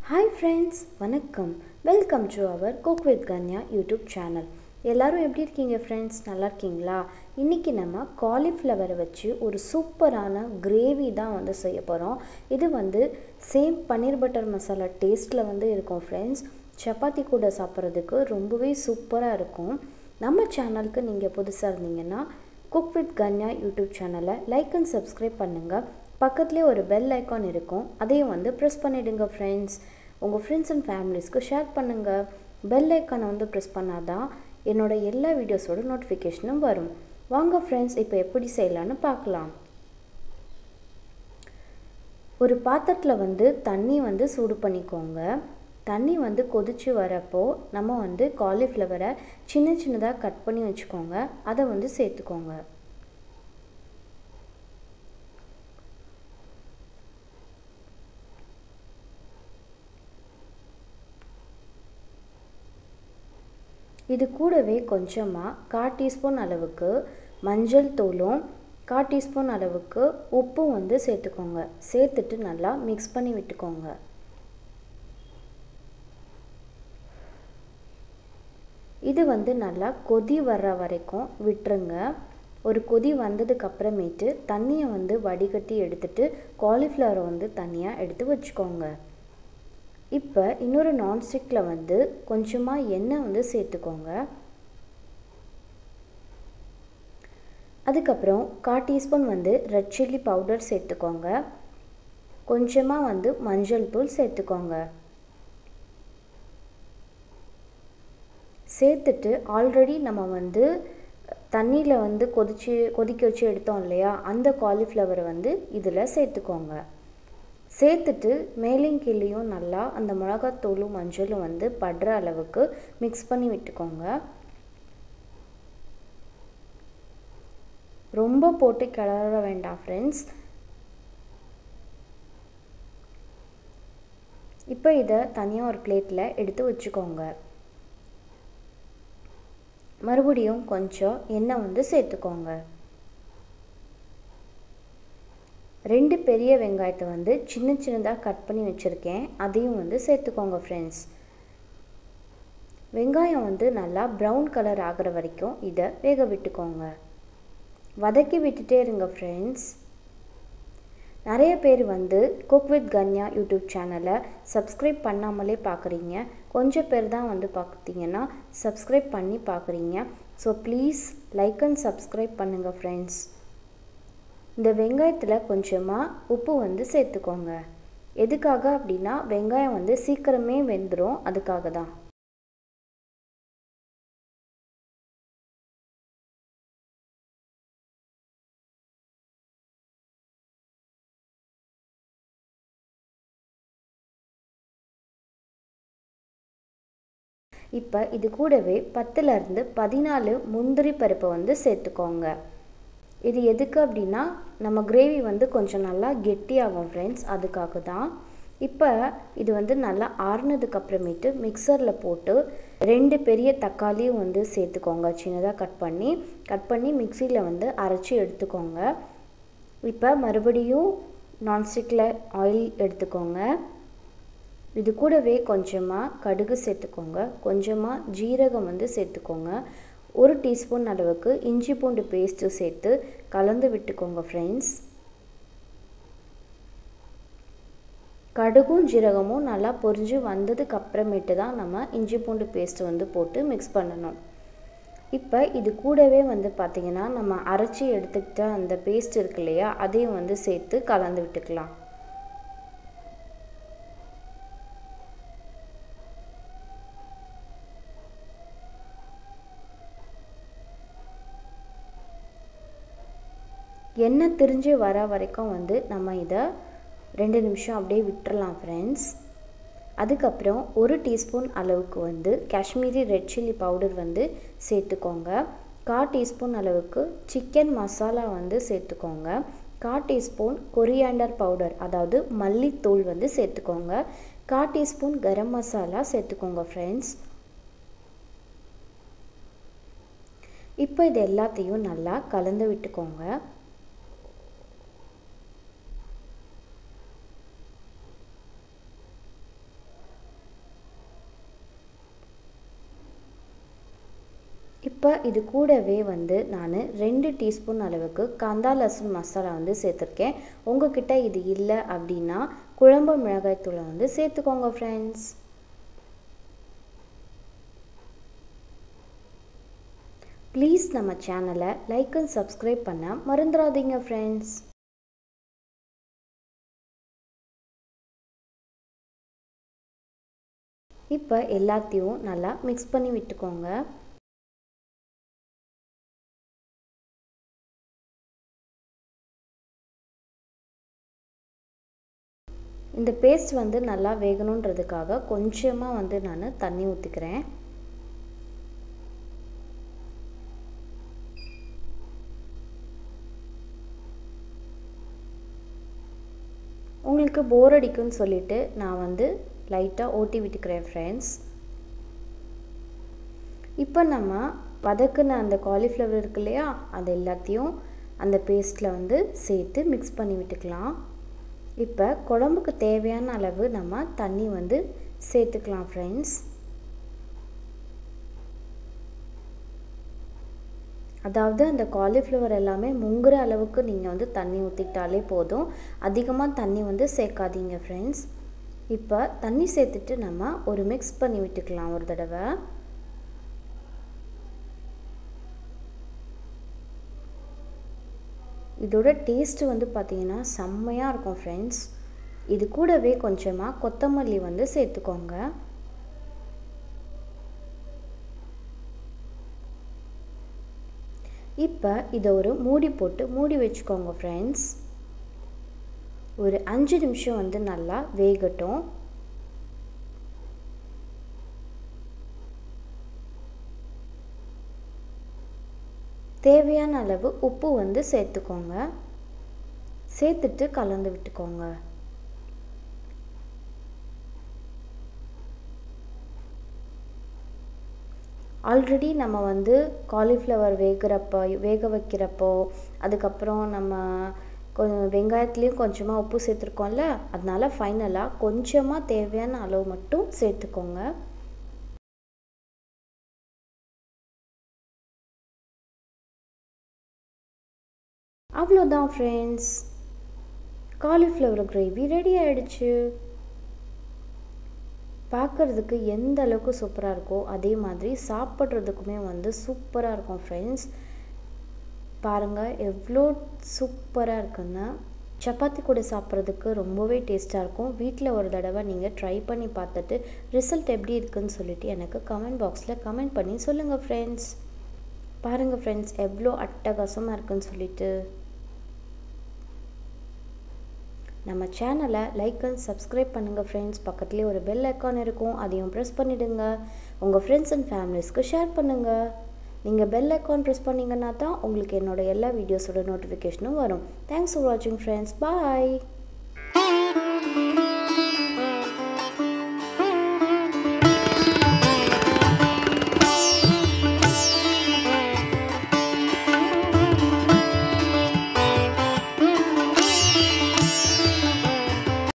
hi friends வணக்கம் welcome to our cook with Kanya YouTube channel எல்லாரும் எப்படி இருக்கீங்க ஃப்ரெண்ட்ஸ் நல்லா இருக்கீங்களா இன்றைக்கி நம்ம காலிஃப்ளவரை வச்சு ஒரு சூப்பரான கிரேவி தான் வந்து செய்ய போகிறோம் இது வந்து சேம் பன்னீர் பட்டர் மசாலா டேஸ்ட்டில் வந்து இருக்கும் ஃப்ரெண்ட்ஸ் சப்பாத்தி கூட சாப்பிட்றதுக்கு ரொம்பவே சூப்பராக இருக்கும் நம்ம சேனலுக்கு நீங்கள் புதுசாக இருந்தீங்கன்னா குக் வித் கன்யா யூடியூப் சேனலை லைக் அண்ட் சப்ஸ்கிரைப் பண்ணுங்கள் பக்கத்துலேயே ஒரு பெல் ஐக்கான் இருக்கும் அதையும் வந்து ப்ரெஸ் பண்ணிவிடுங்க ஃப்ரெண்ட்ஸ் உங்கள் ஃப்ரெண்ட்ஸ் அண்ட் ஃபேமிலிஸ்க்கு ஷேர் பண்ணுங்கள் பெல் ஐக்கானை வந்து ப்ரெஸ் பண்ணாதான் என்னோட எல்லா வீடியோஸோட நோட்டிஃபிகேஷனும் வரும் வாங்க ஃப்ரெண்ட்ஸ் இப்போ எப்படி செய்யலான்னு பார்க்கலாம் ஒரு பாத்திரத்தில் வந்து தண்ணி வந்து சூடு பண்ணிக்கோங்க தண்ணி வந்து கொதித்து வரப்போ நம்ம வந்து காலிஃப்ளவரை சின்ன சின்னதாக கட் பண்ணி வச்சுக்கோங்க அதை வந்து சேர்த்துக்கோங்க இது கூடவே கொஞ்சமாக கால் டீஸ்பூன் அளவுக்கு மஞ்சள் தூளும் கால் டீஸ்பூன் அளவுக்கு உப்பும் வந்து சேர்த்துக்கோங்க சேர்த்துட்டு நல்லா மிக்ஸ் பண்ணி விட்டுக்கோங்க இது வந்து நல்லா கொதி வர்ற வரைக்கும் விட்டுருங்க ஒரு கொதி வந்ததுக்கு அப்புறமேட்டு தண்ணியை வந்து வடிகட்டி எடுத்துட்டு காலிஃப்ளவரை வந்து தனியாக எடுத்து வச்சுக்கோங்க இப்போ இன்னொரு நான்ஸ்டிக்கில் வந்து கொஞ்சமாக எண்ணெய் வந்து சேர்த்துக்கோங்க அதுக்கப்புறம் கால் டீஸ்பூன் வந்து ரெட் சில்லி பவுடர் சேர்த்துக்கோங்க கொஞ்சமாக வந்து மஞ்சள் தூள் சேர்த்துக்கோங்க சேர்த்துட்டு ஆல்ரெடி நம்ம வந்து தண்ணியில் வந்து கொதிச்சு கொதிக்க வச்சு எடுத்தோம் இல்லையா அந்த காலிஃப்ளவரை வந்து இதில் சேர்த்துக்கோங்க சேர்த்துட்டு மேலேயும் கீழேயும் நல்லா அந்த மிளகாத்தூளும் மஞ்சளும் வந்து படுற அளவுக்கு மிக்ஸ் பண்ணி விட்டுக்கோங்க ரொம்ப போட்டு கிளற வேண்டாம் ஃப்ரெண்ட்ஸ் இப்போ இதை தனியாக ஒரு பிளேட்டில் எடுத்து வச்சுக்கோங்க மறுபடியும் கொஞ்சம் எண்ணெய் வந்து சேர்த்துக்கோங்க ரெண்டு பெரிய வெங்காயத்தை வந்து சின்ன சின்னதாக கட் பண்ணி வச்சுருக்கேன் அதையும் வந்து சேர்த்துக்கோங்க ஃப்ரெண்ட்ஸ் வெங்காயம் வந்து நல்லா ப்ரௌன் கலர் ஆகிற வரைக்கும் இதை வேக விட்டுக்கோங்க வதக்கி விட்டுட்டே இருங்க ஃப்ரெண்ட்ஸ் நிறைய பேர் வந்து குக் வித் கன்யா யூடியூப் சேனலை சப்ஸ்கிரைப் பண்ணாமலே பார்க்குறீங்க கொஞ்சம் பேர் தான் வந்து பார்த்தீங்கன்னா சப்ஸ்கிரைப் பண்ணி பார்க்குறீங்க so please like and subscribe பண்ணுங்கள் ஃப்ரெண்ட்ஸ் இந்த வெங்காயத்தில் கொஞ்சமாக உப்பு வந்து சேர்த்துக்கோங்க எதுக்காக அப்படின்னா வெங்காயம் வந்து சீக்கிரமே வெந்துடும் அதுக்காக தான் இப்போ இது கூடவே பத்துலேருந்து பதினாலு முந்திரி பருப்பை வந்து சேர்த்துக்கோங்க இது எதுக்கு அப்படின்னா நம்ம கிரேவி வந்து கொஞ்சம் நல்லா கெட்டியாகும் ஃப்ரெண்ட்ஸ் அதுக்காக தான் இப்போ இது வந்து நல்லா ஆறுனதுக்கு அப்புறமேட்டு மிக்சரில் போட்டு ரெண்டு பெரிய தக்காளியும் வந்து சேர்த்துக்கோங்க சின்னதாக கட் பண்ணி கட் பண்ணி மிக்சியில் வந்து அரைச்சி எடுத்துக்கோங்க இப்போ மறுபடியும் நான்ஸ்டிக்கில் ஆயில் எடுத்துக்கோங்க இது கூடவே கொஞ்சமாக கடுகு சேர்த்துக்கோங்க கொஞ்சமாக ஜீரகம் வந்து சேர்த்துக்கோங்க ஒரு டீஸ்பூன் அளவுக்கு இஞ்சி பூண்டு பேஸ்ட்டு சேர்த்து கலந்து விட்டுக்கோங்க ஃப்ரெண்ட்ஸ் கடுகும் ஜீரகமும் நல்லா பொரிஞ்சு வந்ததுக்கு அப்புறமேட்டு தான் நம்ம இஞ்சி பூண்டு பேஸ்ட்டு வந்து போட்டு மிக்ஸ் பண்ணணும் இப்போ இது கூடவே வந்து பார்த்திங்கன்னா நம்ம அரைச்சி எடுத்துக்கிட்ட அந்த பேஸ்ட் இருக்கு இல்லையா அதையும் வந்து சேர்த்து கலந்து விட்டுக்கலாம் எண்ணெய் திரிஞ்சு வர வரைக்கும் வந்து நம்ம இதை ரெண்டு நிமிஷம் அப்படியே விட்டுறலாம் ஃப்ரெண்ட்ஸ் அதுக்கப்புறம் ஒரு டீஸ்பூன் அளவுக்கு வந்து காஷ்மீரி ரெட் சில்லி பவுடர் வந்து சேர்த்துக்கோங்க கால் டீஸ்பூன் அளவுக்கு சிக்கன் மசாலா வந்து சேர்த்துக்கோங்க கால் டீஸ்பூன் கொரியாண்டர் பவுடர் அதாவது மல்லித்தூள் வந்து சேர்த்துக்கோங்க கால் டீஸ்பூன் கரம் மசாலா சேர்த்துக்கோங்க ஃப்ரெண்ட்ஸ் இப்போ இது எல்லாத்தையும் நல்லா கலந்து விட்டுக்கோங்க இப்போ இது கூடவே வந்து நான் ரெண்டு டீஸ்பூன் அளவுக்கு காந்தா லசன் மசாலா வந்து சேர்த்துருக்கேன் உங்ககிட்ட இது இல்லை அப்படின்னா குழம்பு மிளகாய்த்தூளை வந்து சேர்த்துக்கோங்க ஃப்ரெண்ட்ஸ் ப்ளீஸ் நம்ம சேனலை லைக் அண்ட் சப்ஸ்கிரைப் பண்ண மறந்துடாதீங்க ஃப்ரெண்ட்ஸ் இப்போ எல்லாத்தையும் நல்லா மிக்ஸ் பண்ணி விட்டுக்கோங்க இந்த பேஸ்ட் வந்து நல்லா வேகணுன்றதுக்காக கொஞ்சமாக வந்து நான் தண்ணி ஊற்றிக்கிறேன் உங்களுக்கு போர் அடிக்கும்னு சொல்லிட்டு நான் வந்து லைட்டாக ஓட்டி விட்டுக்கிறேன் ஃப்ரெண்ட்ஸ் இப்போ நம்ம வதக்குன அந்த காலிஃப்ளவர் இருக்கு இல்லையா அது எல்லாத்தையும் அந்த பேஸ்ட்டில் வந்து சேர்த்து மிக்ஸ் பண்ணி விட்டுக்கலாம் இப்போ குழம்புக்கு தேவையான அளவு நம்ம தண்ணி வந்து சேர்த்துக்கலாம் ஃப்ரெண்ட்ஸ் அதாவது அந்த காலிஃப்ளவர் எல்லாமே முங்குற அளவுக்கு நீங்கள் வந்து தண்ணி ஊற்றிக்கிட்டாலே போதும் அதிகமாக தண்ணி வந்து சேர்க்காதீங்க ஃப்ரெண்ட்ஸ் இப்போ தண்ணி சேர்த்துட்டு நம்ம ஒரு மிக்ஸ் பண்ணி விட்டுக்கலாம் ஒரு தடவை இதோட டேஸ்ட்டு வந்து பார்த்திங்கன்னா செம்மையாக இருக்கும் ஃப்ரெண்ட்ஸ் இது கூடவே கொஞ்சமாக கொத்தமல்லி வந்து சேர்த்துக்கோங்க இப்போ இதை ஒரு மூடி போட்டு மூடி வச்சுக்கோங்க ஃப்ரெண்ட்ஸ் ஒரு அஞ்சு நிமிஷம் வந்து நல்லா வேகட்டும் தேவையான அளவு உப்பு வந்து சேர்த்துக்கோங்க சேர்த்துட்டு கலந்து விட்டுக்கோங்க ஆல்ரெடி நம்ம வந்து காலிஃப்ளவர் வேகிறப்போ வேக வைக்கிறப்போ அதுக்கப்புறம் நம்ம கொஞ்சம் வெங்காயத்துலேயும் கொஞ்சமாக உப்பு சேர்த்துருக்கோம்ல அதனால ஃபைனலாக கொஞ்சமாக தேவையான அளவு மட்டும் சேர்த்துக்கோங்க அவ்வளோதான் ஃப்ரெண்ட்ஸ் காலிஃப்ளவர் கிரேவி ரெடி ஆயிடுச்சு பார்க்குறதுக்கு எந்த அளவுக்கு சூப்பராக இருக்கோ அதே மாதிரி சாப்பிட்றதுக்குமே வந்து சூப்பராக இருக்கும் ஃப்ரெண்ட்ஸ் பாருங்கள் எவ்வளோ சூப்பராக இருக்குன்னு சப்பாத்தி கூட சாப்பிட்றதுக்கு ரொம்பவே டேஸ்ட்டாக இருக்கும் வீட்டில் ஒரு தடவை நீங்கள் ட்ரை பண்ணி பார்த்துட்டு ரிசல்ட் எப்படி இருக்குன்னு சொல்லிட்டு எனக்கு கமெண்ட் பாக்ஸில் கமெண்ட் பண்ணி சொல்லுங்கள் ஃப்ரெண்ட்ஸ் பாருங்கள் ஃப்ரெண்ட்ஸ் எவ்வளோ அட்டகாசமாக இருக்குன்னு சொல்லிட்டு நம்ம சேனலை லைக் அண்ட் சப்ஸ்கிரைப் பண்ணுங்கள் ஃப்ரெண்ட்ஸ் பக்கத்துலேயே ஒரு பெல் ஐக்கான் இருக்கும் அதையும் ப்ரெஸ் பண்ணிவிடுங்க உங்கள் ஃப்ரெண்ட்ஸ் அண்ட் ஃபேமிலிஸ்க்கு ஷேர் பண்ணுங்கள் நீங்கள் பெல் ஐக்கான் ப்ரெஸ் பண்ணிங்கன்னா தான் உங்களுக்கு என்னோடய எல்லா வீடியோஸோட நோட்டிஃபிகேஷனும் வரும் தேங்க்ஸ் ஃபார் வாட்சிங் ஃப்ரெண்ட்ஸ் பாய்